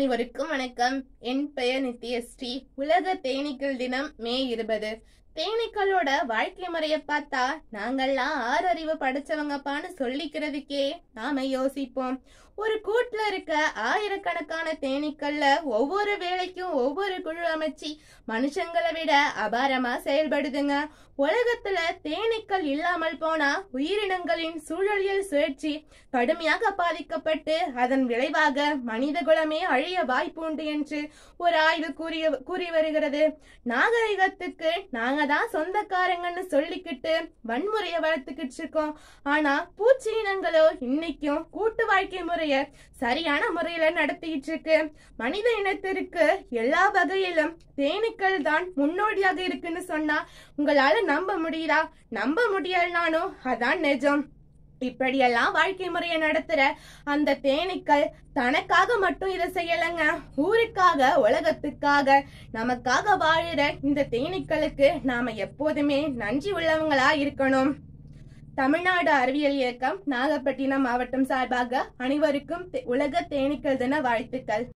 அனைவருக்கும் வணக்கம் என் பெயர் நித்யஸ்ரீ உலக தேனீக்கள் தினம் மே இருபது தேனீக்களோட வாழ்க்கை முறைய பார்த்தா நாங்கெல்லாம் ஆறறிவு படிச்சவங்கப்பான்னு சொல்லிக்கிறதுக்கே நாம யோசிப்போம் ஒரு கூட்டுல இருக்க ஆயிரக்கணக்கான தேனீக்கள்ல ஒவ்வொரு வேலைக்கும் ஒவ்வொரு குழு அமைச்சு மனுஷங்களை விட அபாரமா செயல்படுதுங்க உலகத்துல தேனீக்கள் இல்லாமல் போனா உயிரினங்களின் சூழலியல் சுழற்சி கடுமையாக பாதிக்கப்பட்டு அதன் விளைவாக மனித குலமே அழிய வாய்ப்பு உண்டு என்று ஒரு ஆய்வு கூறிய கூறி வருகிறது நாகரிகத்துக்கு நாங்க தான் சொந்தக்காரங்கன்னு சொல்லிக்கிட்டு வன்முறையை வளர்த்துக்கிட்டு இருக்கோம் ஆனா பூச்சி இனங்களோ இன்னைக்கும் கூட்டு வாழ்க்கை முறைய சரியான முறையில நடத்திட்டு இருக்கு மனித இனத்திற்கு எல்லா வகையிலும் தேனீக்கள் தான் முன்னோடியாக இருக்குன்னு சொன்னா உங்களால நம்ப முடியுதா நம்ப முடியலனாலும் அதான் நிஜம் இப்படியெல்லாம் வாழ்க்கை முறையை நடத்துற அந்த தேனீக்கள் தனக்காக மட்டும் இதை செய்யலைங்க ஊருக்காக உலகத்துக்காக நமக்காக வாழுற இந்த தேனீக்களுக்கு நாம எப்போதுமே நன்றி உள்ளவங்களா இருக்கணும் தமிழ்நாடு அறிவியல் இயக்கம் நாகப்பட்டினம் மாவட்டம் சார்பாக அனைவருக்கும் தே- உலக தேனீக்கள் தின வாழ்த்துக்கள்